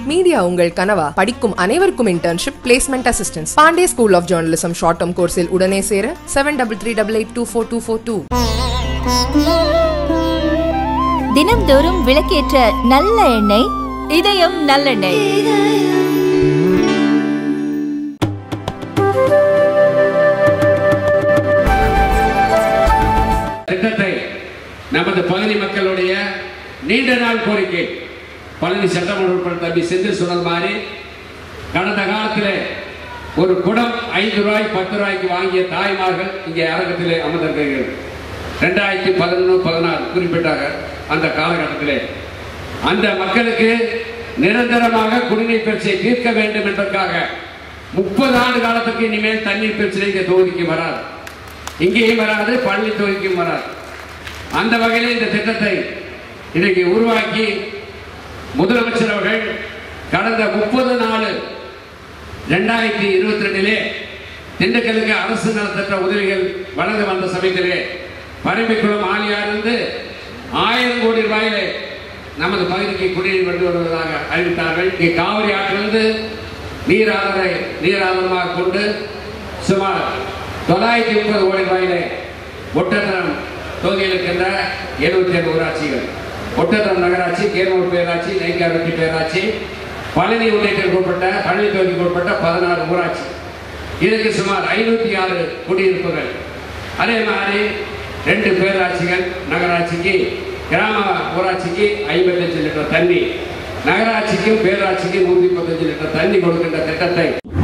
media உங்கள் கனவா படிக்கும் அனைவருக்கும் internship placement assistance Pandey school of journalism short term கோர்ஸில் உடனே சேர seven double three double eight two four two four two தினம்தோறும் விளக்கேற்ற நல்ல எண்ணெய் இதயம் நல்லெண்ணெய் திட்டத்தை நமது பகுதி மக்களுடைய நீண்ட நாள் கோரிக்கை பழனி சட்டமன்ற உறுப்பினர் தம்பி செந்தில் சொன்னது மாதிரி கடந்த காலத்தில் ஒரு குடம் ஐந்து ரூபாய் பத்து ரூபாய்க்கு வாங்கிய தாய்மார்கள் இங்கே அரங்கத்திலே அமர்ந்திருக்கிறீர்கள் ரெண்டாயிரத்தி பதினொன்று பதினாறு குறிப்பிட்டாங்க அந்த காலகட்டத்திலே அந்த மக்களுக்கு நிரந்தரமாக குடிநீர் பிரச்சனை தீர்க்க வேண்டும் என்பதற்காக முப்பது ஆண்டு காலத்துக்கு இனிமேல் தண்ணீர் பிரச்சனை இந்த தொகுதிக்கு வராது இங்கேயும் வராது பள்ளி தொகுதிக்கும் வராது அந்த வகையில் இந்த திட்டத்தை இன்னைக்கு உருவாக்கி முதலமைச்சர் அவர்கள் கடந்த முப்பது நாலு ரெண்டாயிரத்தி இருபத்தி ரெண்டிலே திண்டுக்கலுக்கு அரசு நலத்திட்ட உதவிகள் வழங்க வந்த சமயத்திலே பரம்பிக்குளம் ஆலியாரிலிருந்து ஆயிரம் கோடி ரூபாயிலே நமது பகுதிக்கு குடிநீர் கொண்டு வருவதாக அறிவித்தார்கள் இங்கே காவிரி ஆற்றிலிருந்து நீர் ஆதாரை நீர் ஆதாரமாக கொண்டு சுமார் தொள்ளாயிரத்தி முப்பது கோடி ரூபாயிலே ஒட்டத்தரம் தொகுதியில் இருக்கின்ற எழுபத்தி ஏழு ஊராட்சிகள் ஒட்டத்தரம் நகராட்சி கேரூர் பேராட்சி நெய்க்காரட்டி பேராட்சி பழனி உள்ளிட்டருக்கு உட்பட்ட பழனி தொகுதிக்கு உட்பட்ட பதினாறு ஊராட்சி இதுக்கு சுமார் ஐநூற்றி ஆறு குடியிருப்புகள் அதே மாதிரி ரெண்டு பேராட்சிகள் நகராட்சிக்கு கிராம ஊராட்சிக்கு ஐம்பத்தஞ்சு லிட்டர் தண்ணி நகராட்சிக்கும் பேராட்சிக்கும் நூற்றி முப்பத்தஞ்சு லிட்டர் தண்ணி கொடுக்கின்ற திட்டத்தை